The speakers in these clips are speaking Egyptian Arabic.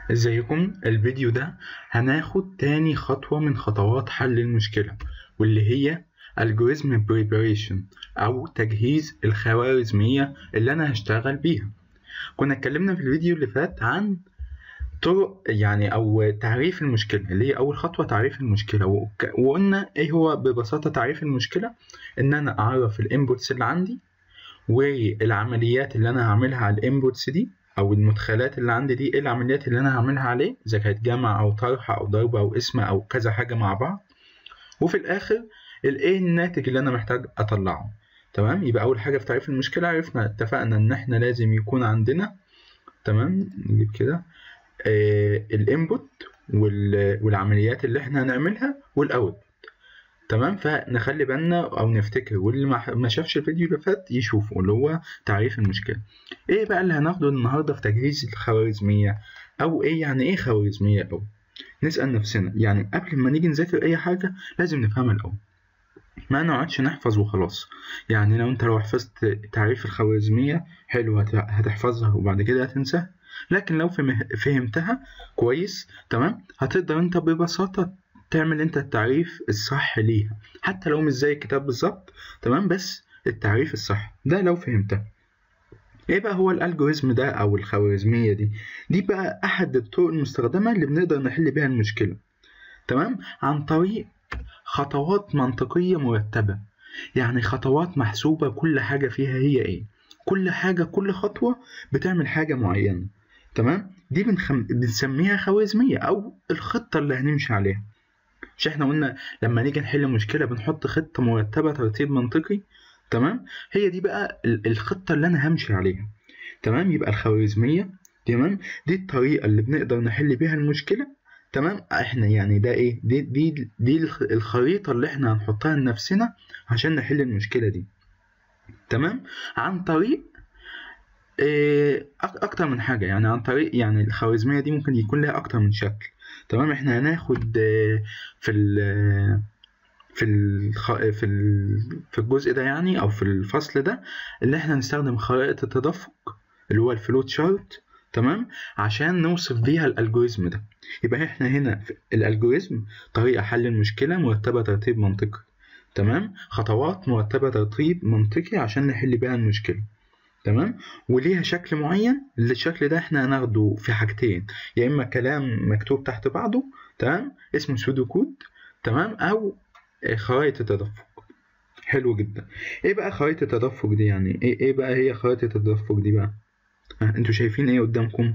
ازيكم الفيديو ده هناخد تاني خطوة من خطوات حل المشكلة واللي هي algorithm preparation أو تجهيز الخوارزمية اللي أنا هشتغل بيها كنا اتكلمنا في الفيديو اللي فات عن طرق يعني أو تعريف المشكلة اللي هي أول خطوة تعريف المشكلة وك- وقلنا إيه هو ببساطة تعريف المشكلة إن أنا أعرف الانبوتس اللي عندي والعمليات اللي أنا هعملها على الانبوتس دي او المدخلات اللي عندي دي ايه العمليات اللي انا هعملها عليه اذا كانت جمع او طرح او ضرب او اسم او كذا حاجه مع بعض وفي الاخر الايه الناتج اللي انا محتاج اطلعه تمام يبقى اول حاجه في تعريف المشكله عرفنا اتفقنا ان احنا لازم يكون عندنا تمام نجيب كده آه الانبوت والعمليات اللي احنا هنعملها والاوت تمام فنخلي بالنا او نفتكر واللي ما ما شافش الفيديو اللي فات يشوفه اللي هو تعريف المشكله ايه بقى اللي هناخده النهارده في تجهيز الخوارزميه او ايه يعني ايه خوارزميه او نسال نفسنا يعني قبل ما نيجي نذاكر اي حاجه لازم نفهمها الاول ما نقعدش نحفظ وخلاص يعني لو انت لو حفظت تعريف الخوارزميه حلو هت- هتحفظها وبعد كده هتنساها لكن لو فهم- فهمتها كويس تمام هتقدر انت ببساطه تعمل انت التعريف الصح ليها حتى لو مش زي الكتاب بالظبط تمام بس التعريف الصح ده لو فهمتها ايه بقى هو الالجوريزم ده او الخوارزميه دي دي بقى احد الطرق المستخدمه اللي بنقدر نحل بيها المشكله تمام عن طريق خطوات منطقيه مرتبه يعني خطوات محسوبه كل حاجه فيها هي ايه كل حاجه كل خطوه بتعمل حاجه معينه تمام دي بنخم... بنسميها خوارزميه او الخطه اللي هنمشي عليها مش احنا قلنا لما نيجي نحل مشكله بنحط خطه مرتبه ترتيب منطقي تمام هي دي بقى ال- الخطه اللي انا همشي عليها تمام يبقى الخوارزميه تمام دي الطريقه اللي بنقدر نحل بيها المشكله تمام احنا يعني ده ايه دي دي دي الخ- الخريطه اللي احنا هنحطها لنفسنا عشان نحل المشكله دي تمام عن طريق إيه أك- اكتر من حاجه يعني عن طريق يعني الخوارزميه دي ممكن يكون لها اكتر من شكل تمام احنا هناخد آه، في ال في الخ... في ال... في الجزء ده يعني او في الفصل ده اللي احنا نستخدم خرائط التدفق اللي هو الفلوت شارت تمام عشان نوصف بيها الالجوريزم ده يبقى احنا هنا في الالجوريزم طريقه حل المشكله مرتبه ترتيب منطقي تمام خطوات مرتبه ترتيب منطقي عشان نحل بيها المشكله تمام وليها شكل معين اللي الشكل ده احنا هناخده في حاجتين يا اما كلام مكتوب تحت بعضه تمام اسمه سودو كود تمام او خرائط التدفق حلو جدا ايه بقى خرائط التدفق دي يعني ايه ايه بقى هي خرائط التدفق دي بقى ها انتوا شايفين ايه قدامكم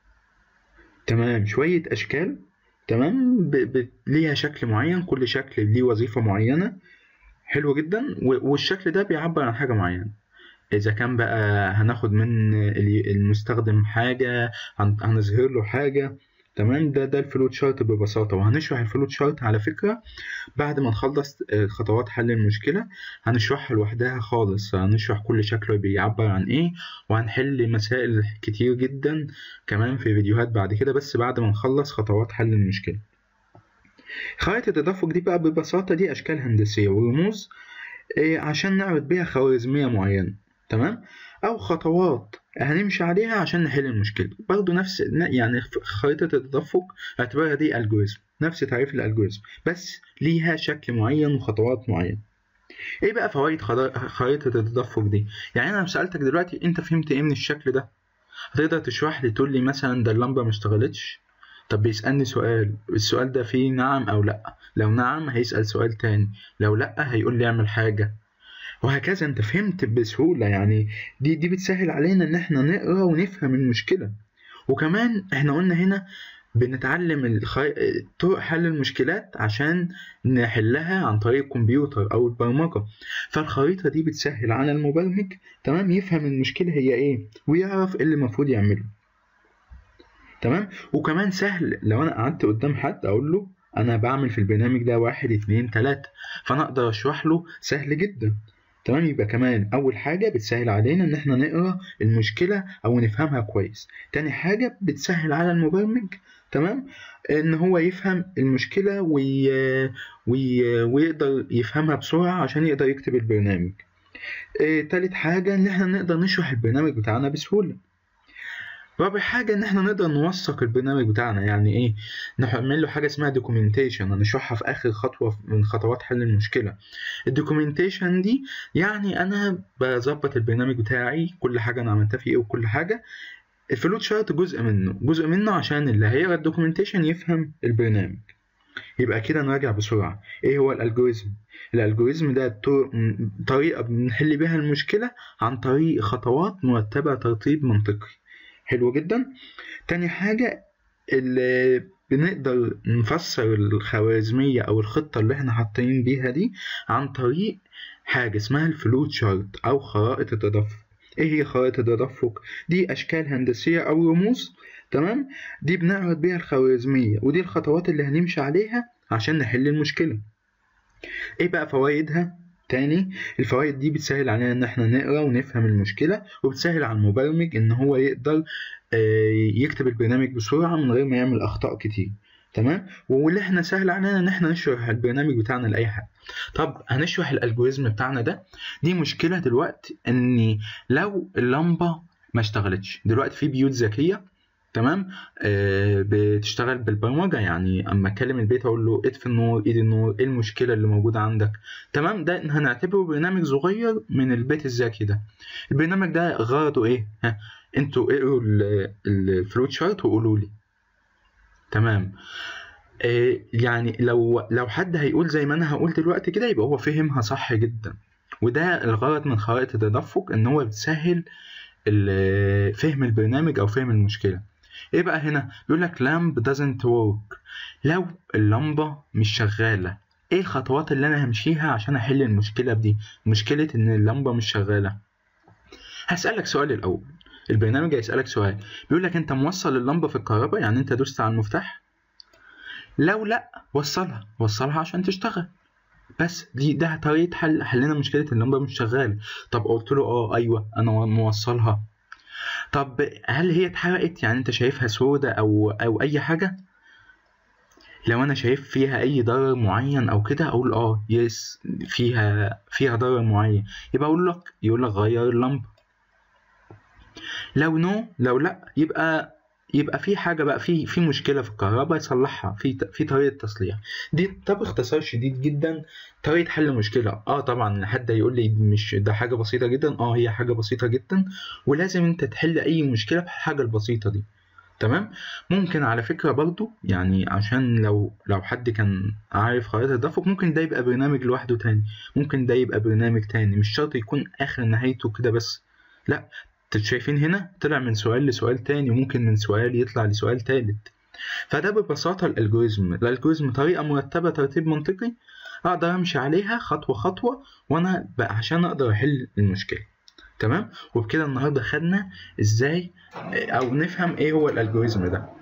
تمام شوية اشكال تمام ب... ب... ليها شكل معين كل شكل ليه وظيفة معينة حلو جدا و... والشكل ده بيعبر عن حاجة معينة إذا كان بقى هناخد من ال- المستخدم حاجة هن- هنظهر له حاجة تمام ده ده الفلوت شارت ببساطة وهنشرح الفلوت شارت على فكرة بعد ما نخلص آه، خطوات حل المشكلة هنشرحها لوحدها خالص هنشرح كل شكل بيعبر عن ايه وهنحل مسائل كتير جدا كمان في فيديوهات بعد كده بس بعد ما نخلص خطوات حل المشكلة خرائط التدفق دي بقى ببساطة دي أشكال هندسية ورموز آه، عشان نعرض بيها خوارزمية معينة تمام أو خطوات هنمشي عليها عشان نحل المشكلة برضو نفس يعني خريطة التدفق اعتبرها دي الجوريزم نفس تعريف الالجوريزم بس ليها شكل معين وخطوات معينة ايه بقى فوائد خرا- خريطة التدفق دي يعني انا لو سألتك دلوقتي انت فهمت ايه من الشكل ده هتقدر تشرح لي تقول لي مثلا ده اللمبة ما اشتغلتش طب بيسألني سؤال السؤال ده فيه نعم او لا لو نعم هيسأل سؤال تاني لو لا هيقول لي اعمل حاجة وهكذا انت فهمت بسهولة يعني دي دي بتسهل علينا ان احنا نقرا ونفهم المشكلة وكمان احنا قلنا هنا بنتعلم الخي... طرق حل المشكلات عشان نحلها عن طريق الكمبيوتر او البرمجة فالخريطة دي بتسهل على المبرمج تمام يفهم المشكلة هي ايه ويعرف ايه اللي المفروض يعمله تمام وكمان سهل لو انا قعدت قدام حد اقول له انا بعمل في البرنامج ده واحد اتنين تلاتة فانا اقدر اشرح له سهل جدا تمام يبقى كمان اول حاجه بتسهل علينا ان احنا نقرا المشكله او نفهمها كويس تاني حاجه بتسهل على المبرمج تمام ان هو يفهم المشكله وي... وي... ويقدر يفهمها بسرعه عشان يقدر يكتب البرنامج آه، تالت حاجه ان احنا نقدر نشرح البرنامج بتاعنا بسهوله رابع حاجة إن إحنا نقدر نوثق البرنامج بتاعنا يعني إيه نعمل له حاجة اسمها دوكيومنتيشن هنشرحها في آخر خطوة من خطوات حل المشكلة الدوكيومنتيشن دي يعني أنا بظبط البرنامج بتاعي كل حاجة أنا عملتها فيه إيه وكل حاجة الفلوت شارت جزء منه جزء منه عشان اللي هيقرا الدوكيومنتيشن يفهم البرنامج يبقى كده نراجع بسرعة ايه هو الالجوريزم الالجوريزم ده طريقة بنحل بيها المشكلة عن طريق خطوات مرتبة ترتيب منطقي حلو جدا تاني حاجة اللي بنقدر نفسر الخوارزمية أو الخطة اللي احنا حاطين بيها دي عن طريق حاجة اسمها الفلوت شارت أو خرائط التدفق ايه هي خرائط التدفق دي اشكال هندسيه او رموز تمام دي بنعرض بيها الخوارزميه ودي الخطوات اللي هنمشي عليها عشان نحل المشكله ايه بقى فوائدها تاني الفوائد دي بتسهل علينا ان احنا نقرا ونفهم المشكله وبتسهل على المبرمج ان هو يقدر يكتب البرنامج بسرعه من غير ما يعمل اخطاء كتير تمام واللي احنا سهل علينا ان احنا نشرح البرنامج بتاعنا لاي حد طب هنشرح الالجوريزم بتاعنا ده دي مشكله دلوقتي ان لو اللمبه ما اشتغلتش دلوقتي في بيوت ذكيه تمام آه بتشتغل بالبرمجه يعني اما اكلم البيت اقول له اطفي النور ايد النور ايه المشكله اللي موجوده عندك تمام ده هنعتبره برنامج صغير من البيت الذكي ده البرنامج ده غرضه ايه ها انتوا اقروا الفلوت شارت وقولوا لي تمام آه يعني لو لو حد هيقول زي ما انا هقول دلوقتي كده يبقى هو فهمها صح جدا وده الغرض من خرائط التدفق ان هو بتسهل فهم البرنامج او فهم المشكله ايه بقى هنا بيقول لك lamp doesn't work لو اللمبه مش شغاله ايه الخطوات اللي انا همشيها عشان احل المشكله دي مشكله ان اللمبه مش شغاله هسالك سؤال الاول البرنامج هيسألك سؤال بيقول لك انت موصل اللمبة في الكهرباء يعني انت دوست على المفتاح لو لا وصلها وصلها عشان تشتغل بس دي ده طريقة حل حلنا مشكلة اللمبة مش شغالة طب قلت له اه ايوه انا موصلها طب هل هي اتحرقت يعني انت شايفها سودة او او اي حاجة لو انا شايف فيها اي ضرر معين او كده اقول اه يس فيها فيها ضرر معين يبقى اقول لك يقول لك غير اللمبة لو نو لو لا يبقى يبقى في حاجه بقى في في مشكله في الكهرباء يصلحها في في طريقه تصليح دي طب باختصار شديد جدا طريقه حل مشكله اه طبعا حد يقول لي مش ده حاجه بسيطه جدا اه هي حاجه بسيطه جدا ولازم انت تحل اي مشكله بالحاجه البسيطه دي تمام ممكن على فكره برضو يعني عشان لو لو حد كان عارف خرائط التدفق ممكن ده يبقى برنامج لوحده تاني ممكن ده يبقى برنامج تاني مش شرط يكون اخر نهايته كده بس لا شايفين هنا طلع من سؤال لسؤال تاني وممكن من سؤال يطلع لسؤال تالت فده ببساطة الألجوريزم الألجوريزم طريقة مرتبة ترتيب منطقي أقدر أمشي عليها خطوة خطوة وأنا بقى عشان أقدر أحل المشكلة تمام وبكده النهاردة خدنا إزاي أو نفهم إيه هو الألجوريزم ده